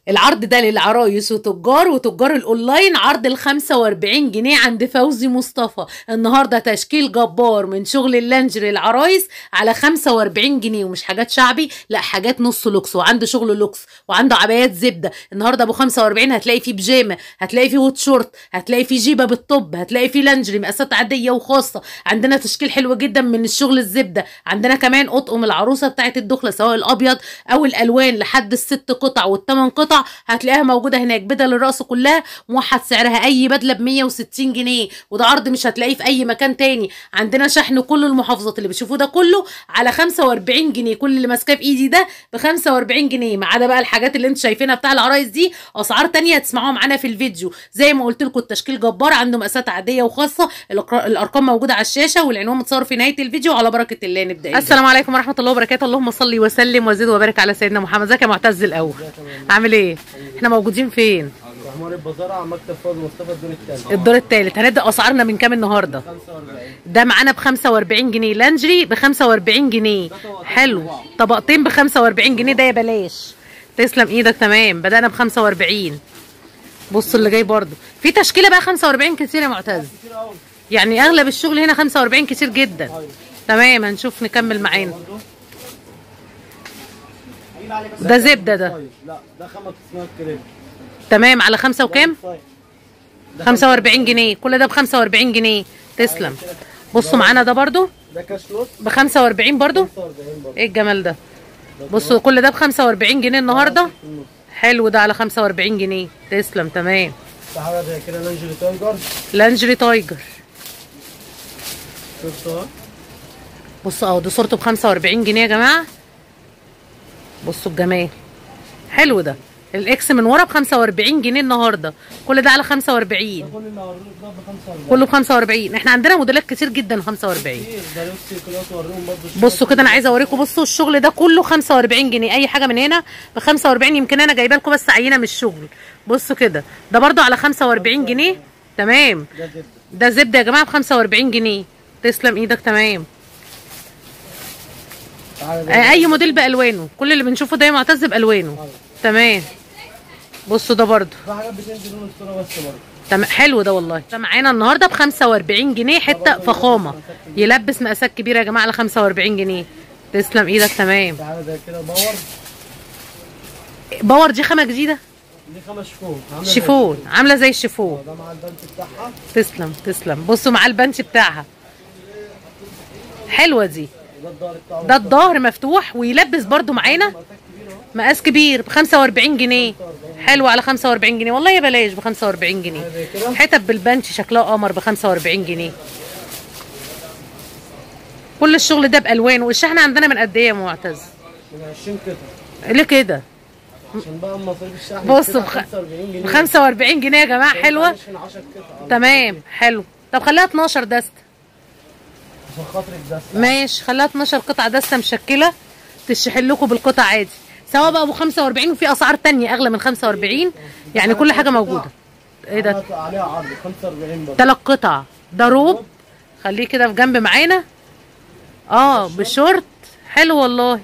العرض ده للعرايس وتجار وتجار الاونلاين عرض ال 45 جنيه عند فوزي مصطفى النهارده تشكيل جبار من شغل اللانجري العرايس على 45 جنيه ومش حاجات شعبي لا حاجات نص لوكس وعنده شغل لوكس وعنده عبايات زبده النهارده ابو 45 هتلاقي فيه بيجامه هتلاقي فيه هوت شورت هتلاقي فيه جيبه بالطب هتلاقي فيه لانجري مقاسات عاديه وخاصه عندنا تشكيل حلو جدا من الشغل الزبده عندنا كمان اطقم العروسه بتاعت الدخله سواء الابيض او الالوان لحد الست قطع والثمان قطع هتلاقيها موجوده هناك بدل الرأس كلها موحد سعرها اي بدله ب 160 جنيه وده عرض مش هتلاقيه في اي مكان تاني عندنا شحن كل المحافظات اللي بتشوفوه ده كله على 45 جنيه كل اللي ماسكاه في ايدي ده ب 45 جنيه ما عدا بقى الحاجات اللي انتوا شايفينها بتاع العرايس دي اسعار تانية هتسمعوها معانا في الفيديو زي ما قلت لكم التشكيل جبار عنده مقاسات عاديه وخاصه الأقر- الارقام موجوده على الشاشه والعنوان متصور في نهايه الفيديو على بركه الله نبدا السلام عليكم ورحمه الله وبركاته اللهم صل وسلم وزد وبارك على سيدنا محمد ازيك يا معتز الاول عامل ايه احنا موجودين فين عمار البزارة على مكتب فوز مصطفى الدور الثاني الدور الثالث هنبدا اسعارنا من كام النهارده 45 ده معانا ب 45 جنيه لانجري ب 45 جنيه حلو طبقتين ب 45 جنيه ده يا بلاش تسلم ايدك تمام بدانا ب 45 بص اللي جاي برضو في تشكيله بقى 45 كتير يا معتز كتير قوي يعني اغلب الشغل هنا 45 كتير جدا تمام هنشوف نكمل معانا ده زبده ده طيب لا ده خمس اسمها كريم تمام على خمسة وكام طيب 45 جنيه كل ده ب 45 جنيه تسلم بصوا معانا ده برضو ده كاش نص ب 45 برضو 45 برضه ايه الجمال ده بصوا كل ده ب 45 جنيه النهارده النص حلو ده على 45 جنيه تسلم تمام ده حاجة زي كده لانجري تايجر لانجري تايجر شفت اهو بصوا اهو ده صورته ب 45 جنيه يا جماعه بصوا الجمال حلو ده الاكس من ورا ب 45 جنيه النهارده كل ده على 45 كل اللي هوريك ده ب 45 كله ب 45 احنا عندنا موديلات كتير جدا 45 كتير ده لوكسي كلاس اوريهم برضه بصوا كده انا عايزه اوريكم بصوا الشغل ده كله 45 جنيه اي حاجه من هنا ب 45 يمكن انا جايبه لكم بس عينه من الشغل بصوا كده ده برضو على 45 جنيه تمام ده زبده ده زبده يا جماعه ب 45 جنيه تسلم ايدك تمام تعالى ده آه، اي موديل بالوانه كل اللي بنشوفه ده يا معتز بالوانه تمام بصوا ده برضو في حاجات بتنزل لون الصوره بس برضه تمام حلو ده والله ده معانا النهارده ب 45 جنيه حته فخامه يلبس مقاسات كبيره يا جماعه على 45 جنيه تسلم ايدك تمام تعالى زي كده باور باور دي خامه جديده دي خمس شفون عامله زي شيفون عامله زي الشيفون ده مع البنت بتاعها تسلم تسلم بصوا معاه البنش بتاعها حلوه دي وده الظهر بتاعه ده الظهر مفتوح ويلبس برضو معانا مقاس كبير ب 45 جنيه حلو على 45 جنيه والله يا بلاش ب 45 جنيه زي كده حتت بالبنش شكلها قمر ب 45 جنيه كل الشغل ده بالوان والشحن عندنا من قد ايه يا معتز من 20 قطعه ليه كده عشان بقى مصاريف الشحن بصوا بتبقى بخ... 45 جنيه ب 45 جنيه يا جماعه حلوه عشان 10 قطع تمام حلو طب خليها 12 دست عشان خاطرك ده ماشي خليها 12 قطعه دسته مشكله تشحن لكم بالقطع عادي سواء بقى ابو 45 وفي اسعار تانية اغلى من 45 يعني كل حاجه موجوده ايه ده ده عليها عرض 45 برضه ثلاث قطع ده روب خليه كده في جنب معانا اه بشورت حلو والله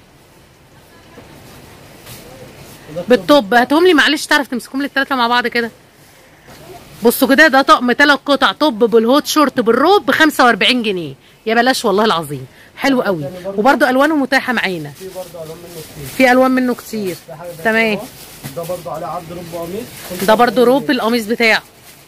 وده بالطب هاتهم لي معلش تعرف تمسكهم لي الثلاثه مع بعض كده بصوا كده ده طقم ثلاث قطع طب بالهوت شورت بالروب ب 45 جنيه يا بلاش والله العظيم حلو قوي وبرده الوانه متاحه معانا في برضه الوان منه كتير في الوان منه كتير في حاجه زي تمام كده أهو. ده برضه عليه عرض رب قميص ده برده روب القميص بتاعه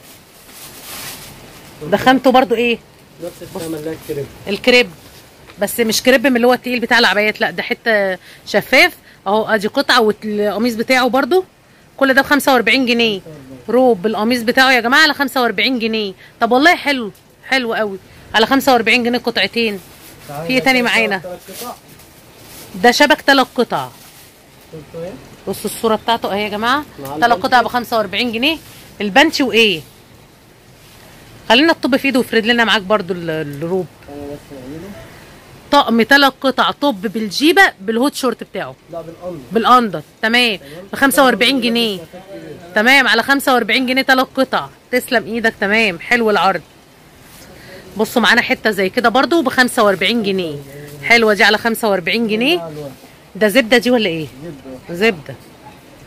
دخنته برده ايه نفس الخامه اللي هي الكريم الكريب بس مش كريب من اللي هو التقيل بتاع العبايات لا ده حته شفاف اهو ادي قطعه والقميص بتاعه برده كل ده ب 45 جنيه روب بالقميص بتاعه يا جماعه على 45 جنيه طب والله حلو حلو قوي على 45 جنيه قطعتين تعالى في إيه ده تاني كده معانا؟ تلات قطع ده شبك ثلاث قطع شفتوا ايه؟ بصوا الصوره بتاعته اهي يا جماعه مع ثلاث البنش. قطع ب 45 جنيه البنش وايه خلينا الطب في ايده وافرد لنا معاك برضو ال- الروب انا بس نعمله طقم ثلاث قطع طب بالجيبه بالهوت شورت بتاعه لا بالقمر بالاندر تمام ب 45 جنيه تمام على 45 جنيه ثلاث قطع تسلم ايدك تمام حلو العرض بصوا معانا حته زي كده برضو ب 45 جنيه حلوه دي على 45 جنيه الوان ده زبده دي ولا ايه جدا زبده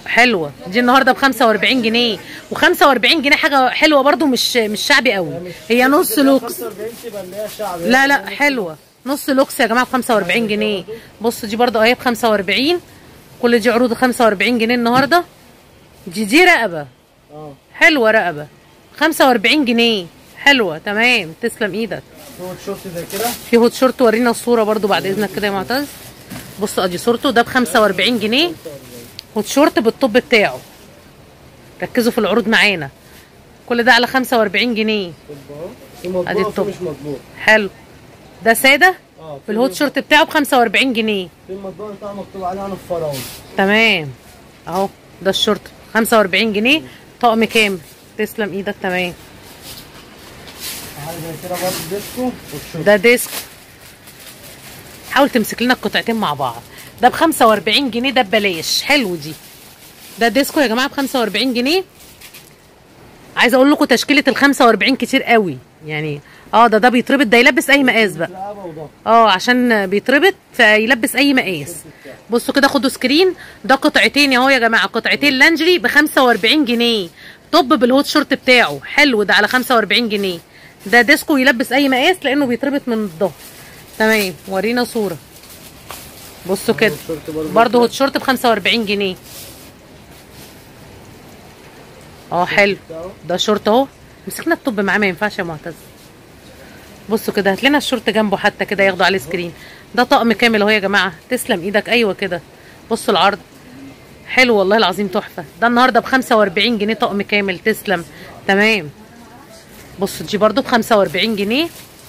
حلوه دي النهارده ب 45 جنيه و45 جنيه حاجه حلوه برضو مش مش شعبي قوي هي نص لوكس 45 تبقى اللي هي شعبي لا لا حلوه نص لوكس يا جماعه ب 45 جنيه بص دي برضو اهي ب 45 كل دي عروض 45 جنيه النهارده دي دي رقبه اه حلوه رقبه 45 جنيه حلوه تمام تسلم ايدك هو الشورت زي كده في هوت شورت ورينا الصوره برضو بعد اذنك كده يا معتز بص ادي صورته ده ب 45 جنيه هوت شورت بالطب بتاعه ركزوا في العروض معانا كل ده على 45 جنيه طب اهو في مطبوع أدي وفي الطب. مش مطبوع حلو ده ساده اه في الهوت شورت بتاعه ب 45 جنيه في المطبوع بتاعه مكتوب عليه عن الفراوله تمام اهو ده الشورت 45 جنيه طقم كامل تسلم ايدك تمام حاجه زي كده برضه ديسكو والشورت ده ديسك حاول تمسك لنا القطعتين مع بعض ده ب 45 جنيه ده ببلاش حلو دي ده ديسكو يا جماعه ب 45 جنيه عايزه اقول لكم تشكيله ال 45 كتير قوي يعني اه ده ده بيتربط ده يلبس اي مقاس بقى رقبه وضغط اه عشان بيتربط فيلبس اي مقاس بصوا كده خدوا سكرين ده قطعتين اهو يا جماعه قطعتين لانجري ب 45 جنيه طب بالهوت شورت بتاعه حلو ده على 45 جنيه ده ديسكو يلبس اي مقاس لانه بيتربط من الظهر تمام ورينا صوره بصوا كده والشورت برضه برضه هوت شورت ب 45 جنيه اه حلو بتاعه ده شورت اهو مسكنا الطب معاه ما ينفعش يا معتز بصوا كده هات لنا الشورت جنبه حتى كده ياخدوا عليه سكرين ده طقم كامل اهو يا جماعه تسلم ايدك ايوه كده بصوا العرض حلو والله العظيم تحفه ده النهارده ب 45 جنيه طقم كامل تسلم تمام بصوا دي برضو ب 45 جنيه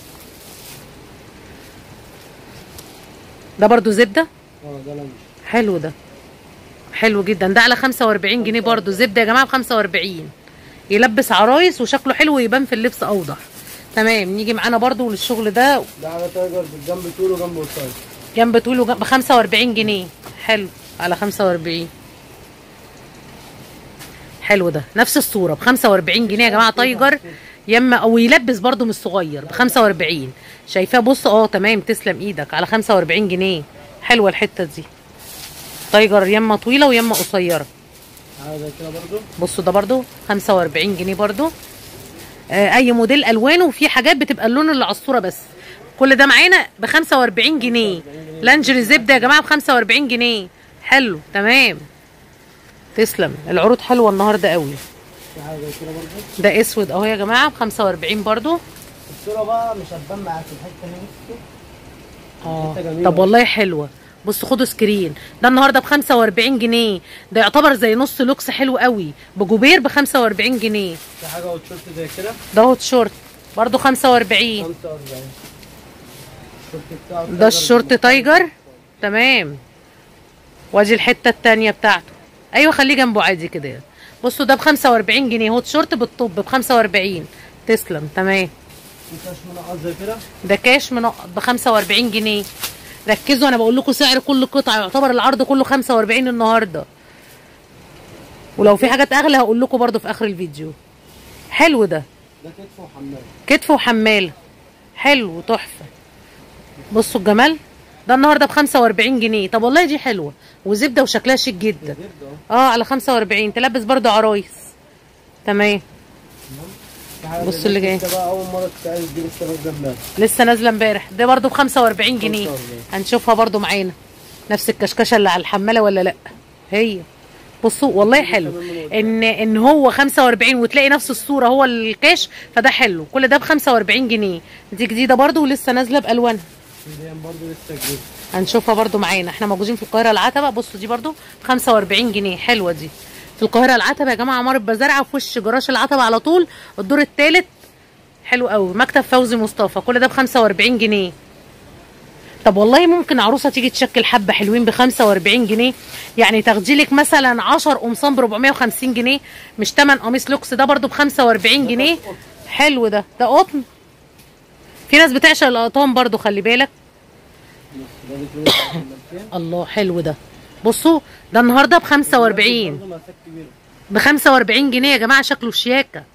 ده برضو زبده اه ده لانش حلو ده حلو جدا ده على 45 جنيه برضو زبده يا جماعه ب 45 يلبس عرايس وشكله حلو ويبان في اللبس اوضح تمام نيجي معانا برضو للشغل ده ده على تايجر بالجنب طول وجنب قصير جنب طول وجنب ب 45 جنيه حلو على 45 حلو ده نفس الصوره ب 45 جنيه يا جماعه تايجر يما او يلبس برضو من الصغير ب 45 شايفاه بص اه تمام تسلم ايدك على 45 جنيه حلوه الحته دي تايجر يما طويله ويما قصيره حاجه زي كده برضه بصوا ده برضو 45 جنيه برضو آه اي موديل الوانه وفي حاجات بتبقى اللون اللي على الصوره بس كل ده معانا ب 45 جنيه لانجري زبده يا جماعه ب 45 جنيه حلو تمام تسلم العروض حلوه النهارده قوي في حاجه زي كده برضه ده اسود اهو يا جماعه ب 45 برضو الصوره بقى مش هتبان معاك الحته اللي بصوا اه حتة جميلة. طب والله حلوه بصوا خدوا سكرين ده النهارده ب 45 جنيه ده يعتبر زي نص لوكس حلو قوي بجوبير ب 45 جنيه في حاجه والشورت زي كده ده هوت شورت برضو 45 45 الشورت بتاعه ده الشورت تايجر تمام وادي الحته التانية بتاعته ايوه خليه جنبه عادي كده بصوا ده ب 45 جنيه هوت شورت بالطب ب 45 تسلم تمام في كاش منقط زي كده ده كاش منقط ب 45 جنيه ركزوا انا بقول لكم سعر كل قطعه يعتبر العرض كله 45 النهارده ولو في حاجات اغلى هقول لكم برضو في اخر الفيديو حلو ده ده كتف وحمال كتف وحماله حلو تحفه بصوا الجمال ده النهارده ب 45 جنيه طب والله دي حلوه وزبده وشكلها شيك جدا زبده اهو اه على 45 تلبس برضو عرايس تمام في حاجة بصوا زي اللي كده جاي. انت بقى اول مره تتعرض دي لسه نازله امبارح لسه نازله امبارح ده برضو ب 45 جنيه 45. هنشوفها برضو معانا نفس الكشكشه اللي على الحماله ولا لا هي بصوا والله حلو ان ان هو 45 وتلاقي نفس الصوره هو الكاش فده حلو كل ده ب 45 جنيه دي جديده برضو ولسه نازله بالوانها دي برضه لسه جديد هنشوفها برضو معانا احنا موجودين في القاهره العتبه بصوا دي برضو 45 جنيه حلوه دي في القاهره العتبه يا جماعه عماره بزرعه في وش جراج العتبه على طول الدور الثالث حلو قوي مكتب فوزي مصطفى كل ده ب 45 جنيه طب والله ممكن عروسه تيجي تشكل حبه حلوين ب 45 جنيه يعني تاخدي لك مثلا 10 قمصان ب 450 جنيه مش تمن قميص لوكس ده برضو ب 45 جنيه حلو ده ده قطن في ناس بتعشق القطان برضو خلي بالك ده بتقول حمالتين الله حلو ده بصوا ده النهارده ب 45 برضه مقاسات كبيره ب 45 جنيه يا جماعه شكله شياكه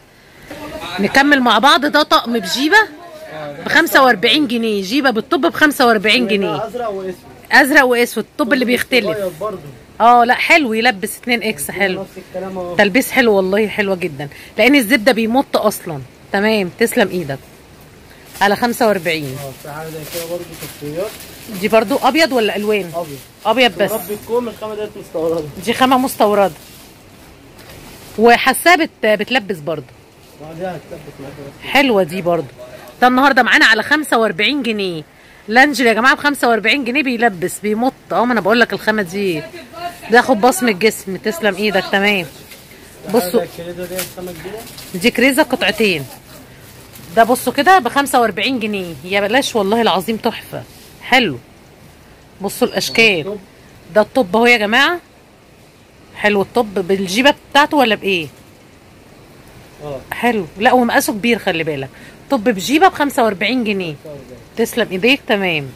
نكمل مع بعض ده طقم بجيبه ب 45 جنيه جيبه بالطب ب 45 ده جنيه ازرق واسود ازرق واسود الطب اللي بيختلف صغير برضه اه لا حلو يلبس 2 اكس حلو نفس الكلام اهو تلبيس حلو والله حلوه جدا لان الزبده بيمط اصلا تمام تسلم ايدك على 45 اه في حاجه زي كده برضه تصفيات دي برضو ابيض ولا الوان ابيض ابيض بس مربي الكوم الخامه ديت مستورده دي خامه مستورده وحاساه بت... بتلبس برضو بعدها هتثبت معاك بس حلوه دي برضو ده النهارده معانا على 45 جنيه لانجل يا جماعه ب 45 جنيه بيلبس بيمط اه ما انا بقول لك الخامه دي بياخد بصم الجسم تسلم ايدك تمام بصوا الكريزه ديت خامه جديده دي كريزه قطعتين ده بصوا كده ب 45 جنيه يا بلاش والله العظيم تحفه حلو بصوا الاشكال ده الطب اهو يا جماعه حلو الطب بالجيبه بتاعته ولا بايه اه حلو لا ومقاسه كبير خلي بالك طب بجيبه ب 45 جنيه تسلم ايديك تمام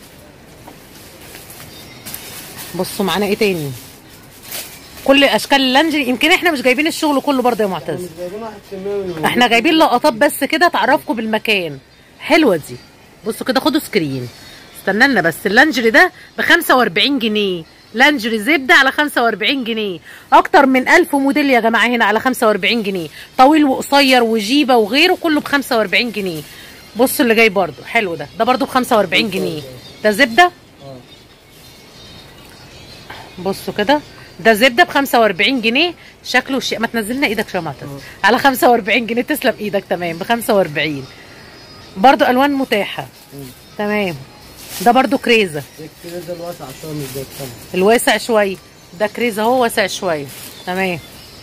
بصوا معانا ايه تاني كل اشكال اللانجري يمكن احنا مش جايبين الشغل كله برضه يا معتز مش جايبين واحد كمية احنا جايبين لقطات بس كده تعرفكم بالمكان حلوه دي بصوا كده خدوا سكرين استنى بس اللانجري ده ب 45 جنيه لانجري زبده على 45 جنيه اكتر من 1000 موديل يا جماعه هنا على 45 جنيه طويل وقصير وجيبه وغيره كله ب 45 جنيه بصوا اللي جاي برضو حلو ده ده برضو ب 45 جنيه ده زبده اه بصوا كده ده زبده ب 45 جنيه شكله شيء ما تنزلنا ايدك شويه معتز على 45 جنيه تسلم ايدك تمام ب 45 برضو الوان متاحه تمام ده برضو كريزه دي الكريزه الواسعه شويه مش زي الخامه الواسع شويه ده كريزه هو واسع شويه تمام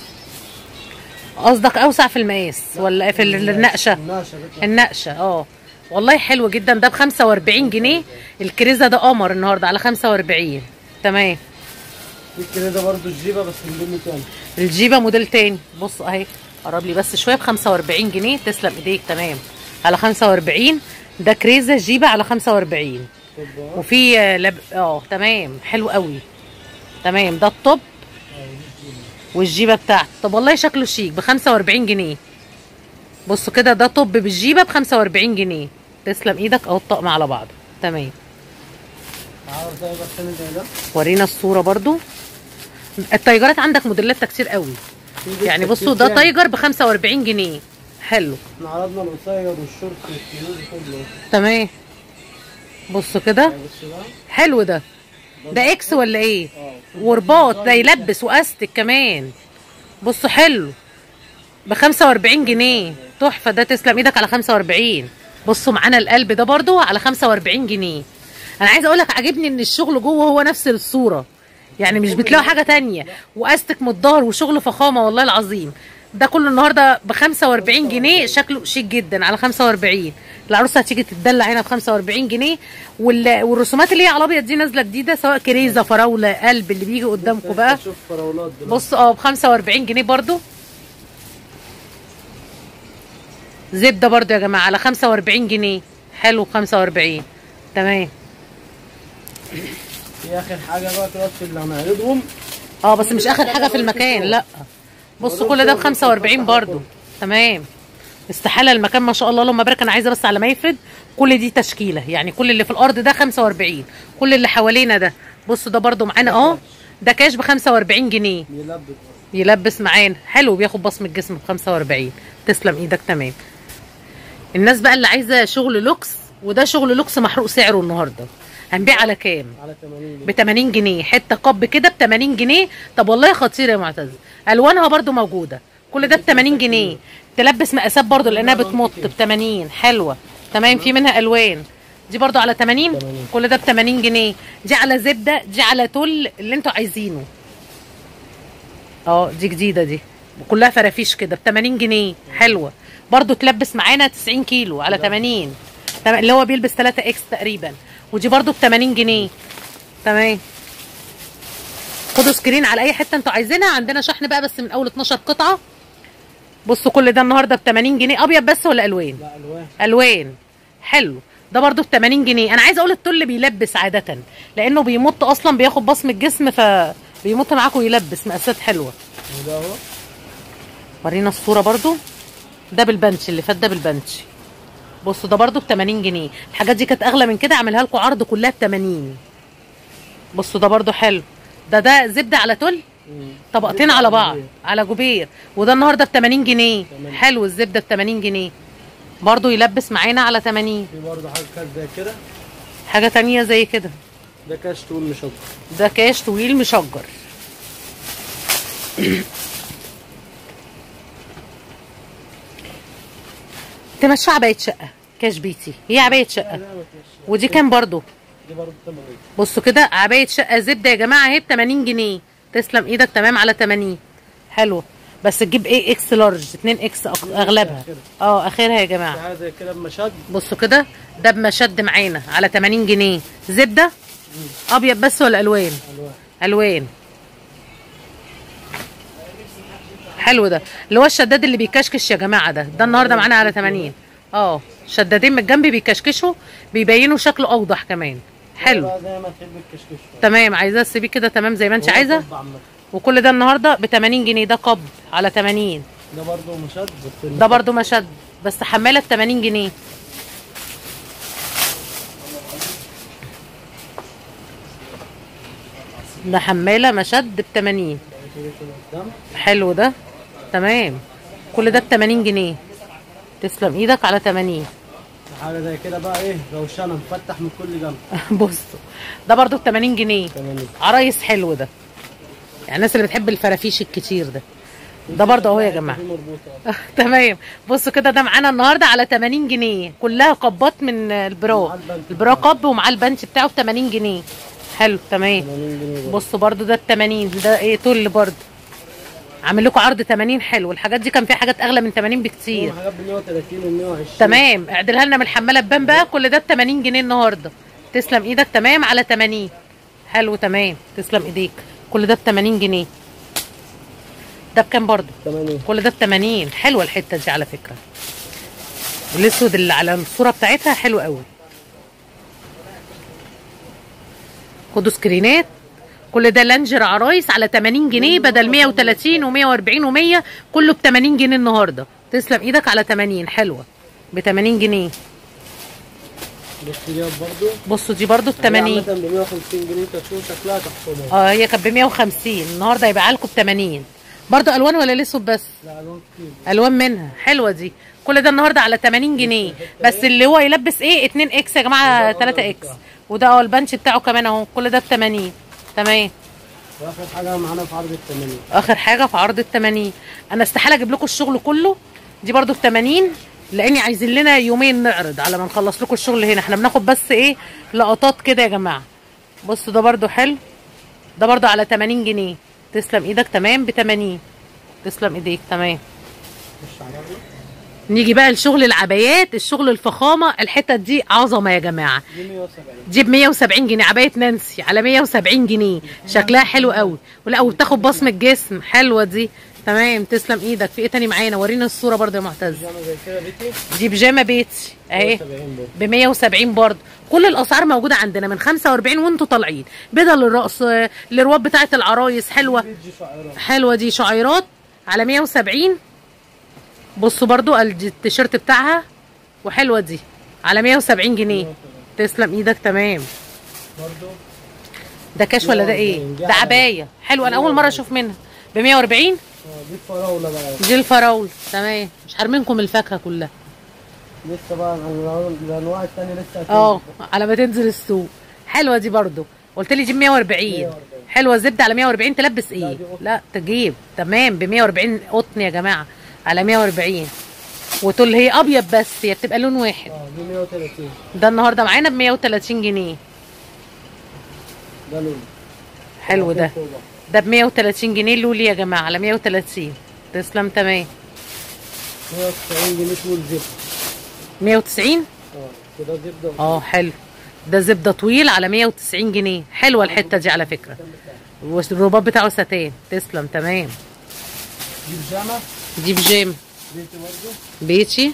قصدك اوسع في المقاس ولا في ال- النقشه النقشه بيطلع النقشه اه والله حلو جدا ده ب 45 جنيه الكريزه ده قمر النهارده على 45 تمام في الكريزه برضه الجيبه بس من تاني الجيبه موديل تاني بص اهي قرب لي بس شويه ب 45 جنيه تسلم ايديك تمام على 45 ده كريزه جيبه على 45 طب اه وفي آه، لب... اه تمام حلو قوي تمام ده الطب والجيبه بتاعته طب والله شكله شيك ب 45 جنيه بصوا كده ده طب بالجيبه ب 45 جنيه تسلم ايدك اهو الطقم على بعضه تمام عارف زي بس تاني زي ده ورينا الصوره برضو التايجرات عندك موديلات كتير قوي في لسه يعني كتير بصوا ده تاني. تايجر ب 45 جنيه حلو احنا عرضنا القصير والشورت والكيلوز كله تمام بصوا كده بس بقى حلو ده ده اكس ولا ايه اه ورباط ده يلبس واستك كمان بصوا حلو ب 45 جنيه تحفه ده تسلم ايدك على 45 بصوا معانا القلب ده برضو على 45 جنيه انا عايزه اقول لك عاجبني ان الشغل جوه هو نفس الصوره يعني مش بتلاقوا حاجه تانية واستك من الظهر وشغل فخامه والله العظيم ده كله النهارده ب 45 جنيه شكله شيك جدا على 45 العروسه هتيجي تتدلع هنا ب 45 جنيه وال- والرسومات اللي هي على الابيض دي نازله جديده سواء كريزه فراوله قلب اللي بيجي قدامكم بقى شوف فراولات دلوقتي بص اه ب 45 جنيه برضو زبده برضو يا جماعه على 45 جنيه حلو ب 45 تمام في اخر حاجه بقى دلوقتي اللي هنعرضهم اه بس مش اخر حاجه في المكان لا بصوا كل ده ب 45 برضو تمام استحاله المكان ما شاء الله اللهم بارك انا عايزه بس على ما يفرد كل دي تشكيله يعني كل اللي في الارض ده 45 كل اللي حوالينا ده بصوا ده برضو معانا اه ده كاش ب 45 جنيه يلبس يلبس معانا حلو بياخد بصم الجسم ب 45 تسلم ايدك تمام الناس بقى اللي عايزه شغل لوكس وده شغل لوكس محروق سعره النهارده هنبيع على كام على 80 ب 80 جنيه حته قب كده ب 80 جنيه طب والله خطيره يا معتز الوانها برضو موجوده كل ده ب 80 جنيه تلبس مقاسات برضو لانها بتمط ب 80 حلوه تمام في منها الوان دي برضو على 80 80. كل ده ب 80 جنيه دي على زبده دي على تل اللي انتوا عايزينه اه دي جديده دي وكلها فرافيش كده ب 80 جنيه حلوه برضو تلبس معانا 90 كيلو على 80 تم- اللي هو بيلبس 3 اكس تقريبا ودي برضو ب 80 جنيه تمام خدوا سكرين على اي حته انتوا عايزينها عندنا شحن بقى بس من اول 12 قطعه بصوا كل ده النهارده ب 80 جنيه ابيض بس ولا الوان لا الوان الوان حلو ده برضو ب 80 جنيه انا عايزه اقول التل بيلبس عاده لانه بيمط اصلا بياخد بصم الجسم فبيمط معاكم يلبس مقاسات حلوه وده اهو ورينا الصوره برضو ده بالبنش اللي فات ده بالبنش بصوا ده برضو ب 80 جنيه الحاجات دي كانت اغلى من كده اعملها لكم عرض كلها ب 80 بصوا ده برضو حلو ده ده زبده على تل مم. طبقتين زبدة على بعض جوبير. على جوبير وده النهارده ب 80 جنيه تمام. حلو الزبده ب 80 جنيه برضو يلبس معانا على 80 في برضه حاجه كانت زي كده حاجه تانية زي كده ده كاش طول مشجر ده كاش طويل مشجر تمشي عباية شقة كاش بيتي هي عباية لا شقة لا ما فيش ودي كام برضو دي برضه 80 بصوا كده عباية شقة زبدة يا جماعة اهي ب 80 جنيه تسلم ايدك تمام على 80 حلوة بس تجيب ايه اكس لارج 2 اكس أق- اغلبها اه اخرها يا جماعة في حاجه زي كده بمشد بصوا كده ده بمشد معانا على 80 جنيه زبدة ابيض بس ولا الوان الوان الوان حلو ده اللي هو الشداد اللي بيكشكش يا جماعه ده ده النهارده معانا على 80 اه شدادين من الجنب بيكشكشوا بيبينوا شكله اوضح كمان حلو بقى زي ما تحب الكشكش تمام عايزاه تسيبيه كده تمام زي ما انت هو عايزه طب عامة. وكل ده النهارده ب 80 جنيه ده قب على 80 ده برضه مشد بس ده برضو مشد بس حماله ب 80 جنيه ده حماله مشد ب 80 قدام حلو ده تمام كل ده ب 80 جنيه تسلم ايدك على 80 حاجه زي كده بقى ايه روشنه مفتح من كل جنب بصوا ده برضو ب 80 جنيه 80 عرايس حلو ده يعني الناس اللي بتحب الفرافيش الكتير ده ده برضه اهو يا جماعه دي مربوطه تمام بصوا كده ده معانا النهارده على 80 جنيه كلها قبات من البرو ومعاه البنش البرو قب ومعاه البنش بتاعه ب 80 جنيه حلو تمام 80 جنيه برضه. بصوا برضو ده ب 80 ده ايه تل برضو عامل لكم عرض 80 حلو الحاجات دي كان فيها حاجات اغلى من 80 بكتير في حاجات ب 130 و 120 تمام اعدلها لنا من الحماله بان بقى كل ده ب 80 جنيه النهارده تسلم ايدك تمام على 80 حلو تمام تسلم ايديك كل ده ب 80 جنيه ده بكام برضو 80 كل ده ب 80 حلوه الحته دي على فكره الاسود اللي على الصوره بتاعتها حلو قوي خدوا سكرينات كل ده لانجر عرايس على 80 جنيه بدل 130 و140 و100 كله ب 80 جنيه النهارده تسلم ايدك على 80 حلوه ب 80 جنيه بص دي برضه بصوا دي برضو ب 80 ب 150 جنيه كشكول شكلها تحفه اه هي كانت ب 150 النهارده هيبقى لكم ب 80 برضو الوان ولا الاسود بس لا الوان كتير الوان منها حلوه دي كل ده النهارده على 80 جنيه بس اللي هو يلبس ايه 2 اكس يا جماعه 3 اكس وده اه البنش بتاعه كمان اهو كل ده ب 80 تمام واخر حاجه معانا في عرض ال 80 اخر حاجه في عرض ال 80 انا استحاله اجيب لكم الشغل كله دي برضو ب 80 لاني عايزين لنا يومين نعرض على ما نخلص لكم الشغل هنا احنا بناخد بس ايه لقطات كده يا جماعه بصوا ده برضو حلو ده برضو على 80 جنيه تسلم ايدك تمام ب 80 تسلم ايديك تمام مش عربي نيجي بقى لشغل العبايات الشغل الفخامه الحتت دي عظمه يا جماعه دي 170 دي ب 170 جنيه عبايه نانسي على 170 جنيه شكلها حلو قوي ولا وبتاخد بصمه جسم حلوه دي تمام تسلم ايدك في ايه تاني معانا ورينا الصوره برضه يا معتز بيجامه زي كده بيتي دي بيجامه بيتي اهي 170 برضه ب 170 برضه كل الاسعار موجوده عندنا من 45 وانتوا طالعين بدل الرقص آه، الرواب بتاعه العرايس حلوه بيجي شعيرات حلوه دي شعيرات على 170 بصوا برضو الج- التيشيرت بتاعها وحلوه دي على 170 جنيه تسلم ايدك تمام برضه ده كاش ولا ده ايه ده عبايه حلو انا اول مره اشوف منها ب 140 اه دي فراوله بقى دي الفراوله تمام مش حارمينكم الفاكهه كلها لسه بقى الأنواع- الانواع الثانيه لسه هتنزل. اه على ما تنزل السوق حلوه دي برضو قلت لي دي ب 140 140. حلوه زبده على 140 تلبس لا، ايه دي قطن. لا تجيب تمام ب 140 قطن يا جماعه على 140 وتقول هي ابيض بس هي بتبقى لون واحد اه دي 130 ده النهارده معانا ب 130 جنيه ده لون حلو ده فوق بقى. ده ب 130 جنيه اللولي يا جماعه على 130 تسلم تمام 190 جنيه طول زبده 190 اه كده زبده اه حلو ده زبده طويل على 190 جنيه حلوه الحته دي على فكره والرباط بتاعه ستان تسلم تمام دي بيجامه دي بجيم بيتي برضه بيتي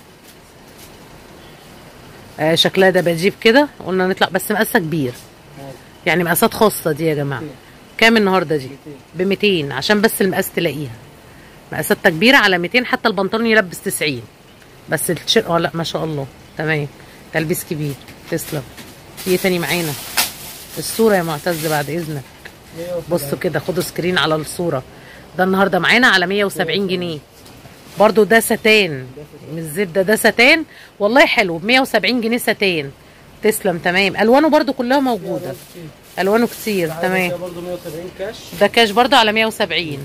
آه شكلها ده بجيب كده قلنا نطلع بس مقاسها كبير اه يعني مقاسات خاصه دي يا جماعه كام النهارده دي ب 200 عشان بس المقاس تلاقيها مقاساتها كبيره على 200 حتى البنطلون يلبس 90 بس التيشيرت اه لا ما شاء الله تمام تلبيس كبير تسلم في ايه تاني معانا الصوره يا معتز بعد اذنك 170. بصوا كده خدوا سكرين على الصوره ده النهارده معانا على 170 جنيه برضو ده ستان من الزبده ده ستان والله حلو ب 170 جنيه ستان تسلم تمام الوانه برضو كلها موجوده الوانه كتير تمام برضه 170 كاش ده كاش برضو على 170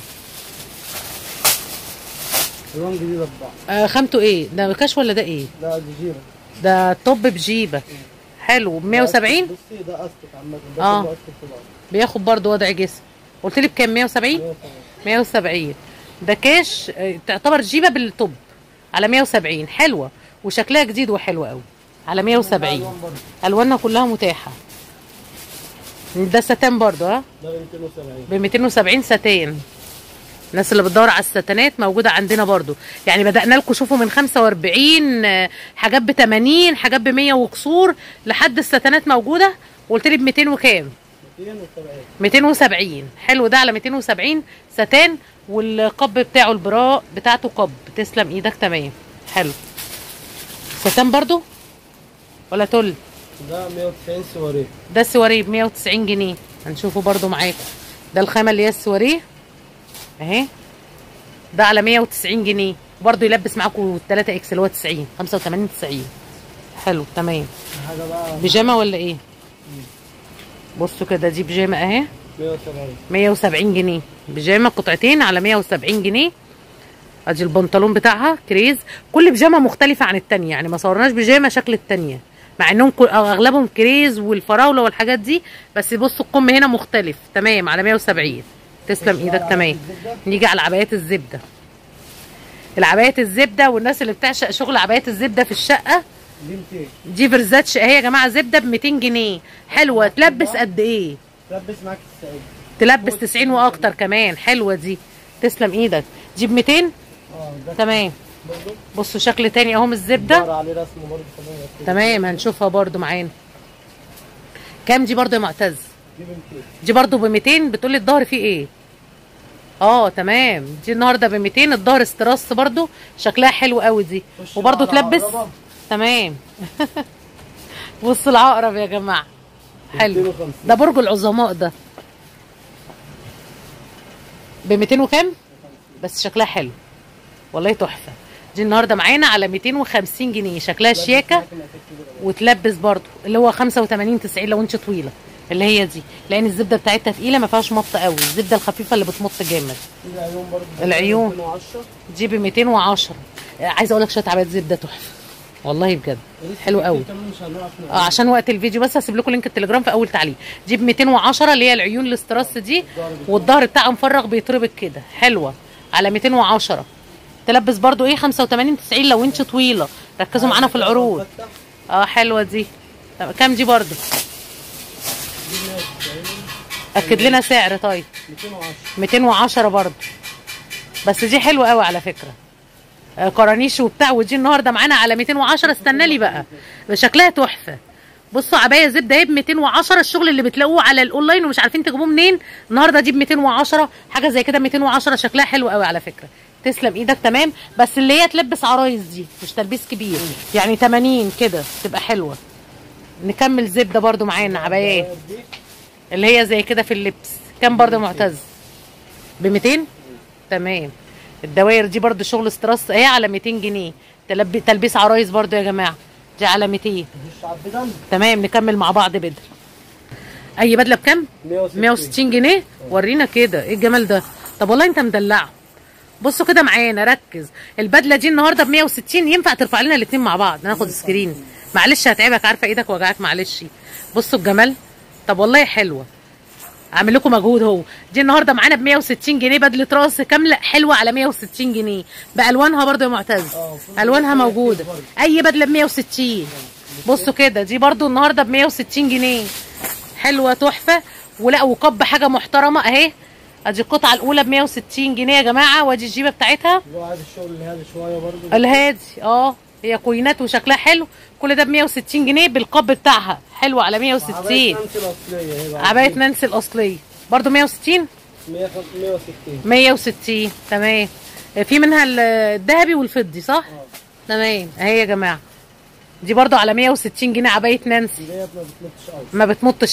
الوان جديده ببعض آه خامته ايه ده كاش ولا ده ايه ده جزيره ده توب بجيبه حلو ب 170 بصي ده استك عامه ده آه. كله استك في بعض بياخد برضو وضع جسم قلت لي بكام 170 170 170 ده كاش آه، تعتبر جيبه بالتوب على 170 حلوه وشكلها جديد وحلو قوي على 170 الوان برضه الوانها كلها متاحه ده ستان برضو ها ده ب 270 ب 270 ستان الناس اللي بتدور على الستانات موجوده عندنا برضو يعني بدانا لكم شوفوا من 45 آه، حاجات ب 80 حاجات ب 100 وكسور لحد الستانات موجوده وقلت لي ب 200 وكام 270 270 حلو ده على 270 ستان والقب بتاعه البراء بتاعته قب تسلم ايدك تمام حلو ستان برضو ولا تل ده 190 سواريه ده السواريه ب 190 جنيه هنشوفه برضو معاكم ده الخامه اللي هي السواريه اهي ده على 190 جنيه برضو يلبس معاكم 3 اكس اللي هو 90 85 90 حلو تمام حاجه بقى بيجامه ولا ايه بصوا كده دي بيجامه اهي 170 170 جنيه بيجامه قطعتين على 170 جنيه ادي البنطلون بتاعها كريز كل بيجامه مختلفه عن التانية يعني ما صورناش بيجامه شكل التانية مع انهم كل أو اغلبهم كريز والفراوله والحاجات دي بس بصوا القم هنا مختلف تمام على 170 تسلم ايدك تمام نيجي على عبايات الزبده العبايات الزبده والناس اللي بتعشق شغل عبايات الزبده في الشقه دي 200 دي فرزاتش اهي يا جماعه زبده ب 200 جنيه حلوه تلبس قد ايه لبس معاك 90 تلبس 90 واكتر كمان حلوه دي تسلم ايدك دي ب 200 اه ده تمام برضه بصوا شكل تاني اهو من الزبده دار عليه رسم برضه كمان يا تمام هنشوفها برضو معانا كام دي برضو يا معتز دي ب 200 دي برضو ب 200 بتقولي الظهر فيه ايه اه تمام دي النهارده ب 200 الظهر استرس برضو شكلها حلو قوي دي خش وبرضو بقى على تلبس العقربة. تمام بصوا العقرب يا جماعه حلو 250. ده برج العظماء ده ب 200 وكام بس شكلها حلو والله تحفه دي النهارده معانا على 250 جنيه شكلها شياكه وتلبس برضو اللي هو 85 90 لو انت طويله اللي هي دي لان الزبده بتاعتها تقيله ما فيهاش مط قوي الزبده الخفيفه اللي بتمط جامد في العيون برضه العيون. 210 دي ب 210 عايزه اقول لك شويه عبايات زبده تحفه والله بجد حلو قوي كمان مش هنقف اه عشان وقت الفيديو بس هسيب لكم لينك التليجرام في اول تعليق دي ب 210 اللي هي العيون الاستراس دي والظهر بتاعها مفرغ بيتربط كده حلوه على 210 تلبس برضو ايه 85 90 لو انت طويله ركزوا معانا في العروض فتح. اه حلوه دي طب كام دي برضو دي 190 اكد لنا سعر طيب 210 210 برضو بس دي حلوه قوي على فكره آه، كرانيش وبتاع ودي النهارده معانا على 210 استنى لي بقى شكلها تحفه بصوا عبايه زبده اهي ب 210 الشغل اللي بتلاقوه على الاونلاين ومش عارفين تجيبوه منين النهارده دي ب 210 حاجه زي كده 210 شكلها حلو قوي على فكره تسلم ايدك تمام بس اللي هي تلبس عرايس دي مش تلبيس كبير يعني 80 كده تبقى حلوه نكمل زبده برضو معانا عبايات دي اللي هي زي كده في اللبس كام برضه معتز ب 200 تمام الدواير دي برضه شغل استراس اهي على 200 جنيه تلب... تلبيس عرايس برضه يا جماعه دي على 200 مش عبد دم تمام نكمل مع بعض بدل اي بدله بكام 160 160 جنيه ورينا كده ايه الجمال ده طب والله انت مدلعه بصوا كده معانا ركز البدله دي النهارده ب 160 ينفع ترفع لنا الاثنين مع بعض ناخد سكرين معلش هتعبك عارفه ايدك وجعك معلش بصوا الجمال طب والله حلوه اعمل لكم مجهود هو دي النهارده معانا ب 160 جنيه بدله راس كامله حلوه على 160 جنيه بالوانها برضو يا معتز اه، في الوانها بدلة موجوده برضو. اي بدله ب 160 بصوا كده دي برضو النهارده ب 160 جنيه حلوه تحفه ولا وقب حاجه محترمه اهي ادي القطعه الاولى ب 160 جنيه يا جماعه وادي الجيبه بتاعتها اللي هو عايز الشغل اللي هادي شويه برضه الهادي اه هي كوينات وشكلها حلو كل ده ب 160 جنيه بالقب بتاعها حلو على 160 عباية نانسي الاصليه هي بقى. عبايه نانسي الاصليه برضو 160 100 160 160 تمام في منها ال- الذهبي والفضي صح اه تمام اهي يا جماعه دي برضو على 160 جنيه عبايه نانسي ديت ما بتمطش قوي ما بتمطش قوي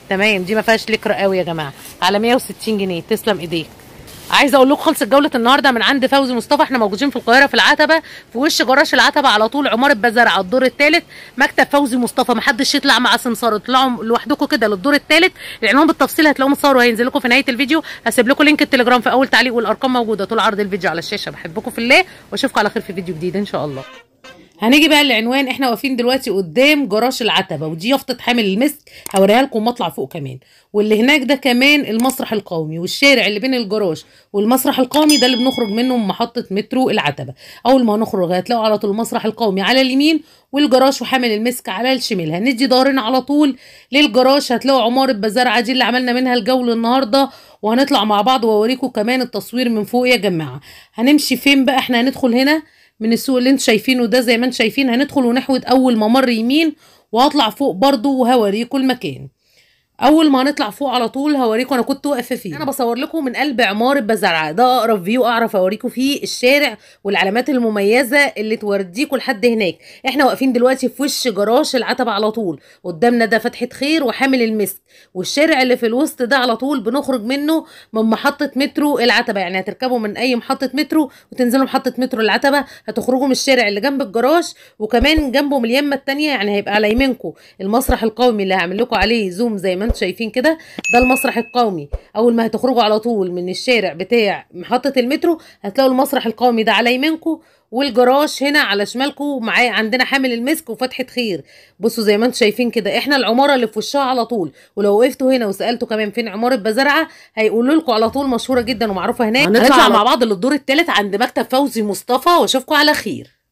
تمام دي ما فيهاش لكر قوي يا جماعه على 160 جنيه تسلم ايديك عايزه اقول لكم خلصت جوله النهارده من عند فوزي مصطفى احنا موجودين في القاهره في العتبه في وش جراج العتبه على طول عماره بزرع على الدور الثالث مكتب فوزي مصطفى محدش يطلع مع سمسار اطلعوا لوحدكم كده للدور الثالث العنوان بالتفصيل هتلاقوه متصور وهينزل لكم في نهايه الفيديو هسيب لكم لينك التليجرام في اول تعليق والارقام موجوده طول عرض الفيديو على الشاشه بحبكم في الله واشوفكم على خير في فيديو جديد ان شاء الله هنيجي بقى للعنوان احنا واقفين دلوقتي قدام جراج العتبه ودي يافطه حامل المسك هوريها لكم مطلع فوق كمان واللي هناك ده كمان المسرح القومي والشارع اللي بين الجراج والمسرح القومي ده اللي بنخرج منه من محطه مترو العتبه اول ما نخرج هتلاقوا على طول المسرح القومي على اليمين والجراج وحامل المسك على الشمال هندي ظهرنا على طول للجراج هتلاقوا عماره بزرعه دي اللي عملنا منها الجول النهارده وهنطلع مع بعض واوريكم كمان التصوير من فوق يا جماعه هنمشي فين بقى احنا هندخل هنا من السوق اللي انتوا شايفينه ده زي ما انتوا شايفين هندخل ونحود اول ممر يمين وهطلع فوق برضو وهوريكم المكان اول ما هنطلع فوق على طول هوريكم انا كنت واقفه فين انا بصور لكم من قلب عماره بزرعه ده اقرب فيو اعرف اوريكم فيه الشارع والعلامات المميزه اللي توديكم لحد هناك احنا واقفين دلوقتي في وش جراج العتبه على طول قدامنا ده فتحه خير وحامل المسك والشارع اللي في الوسط ده على طول بنخرج منه من محطه مترو العتبه يعني هتركبوا من اي محطه مترو وتنزلوا محطه مترو العتبه هتخرجوا من الشارع اللي جنب الجراج وكمان جنبه من اليمه التانيه يعني هيبقى على يمينكم المسرح القومي اللي هعمل لكم عليه زوم زي ما انتم شايفين كده ده المسرح القومي اول ما هتخرجوا على طول من الشارع بتاع محطه المترو هتلاقوا المسرح القومي ده على يمينكم والجراج هنا على شمالكم معاه عندنا حامل المسك وفتحه خير بصوا زي ما انتم شايفين كده احنا العماره اللي في وشها على طول ولو وقفتوا هنا وسالتوا كمان فين عماره بزرعه هيقولوا لكم على طول مشهوره جدا ومعروفه هناك هنطلع مع بعض للدور الثالث عند مكتب فوزي مصطفى واشوفكم على خير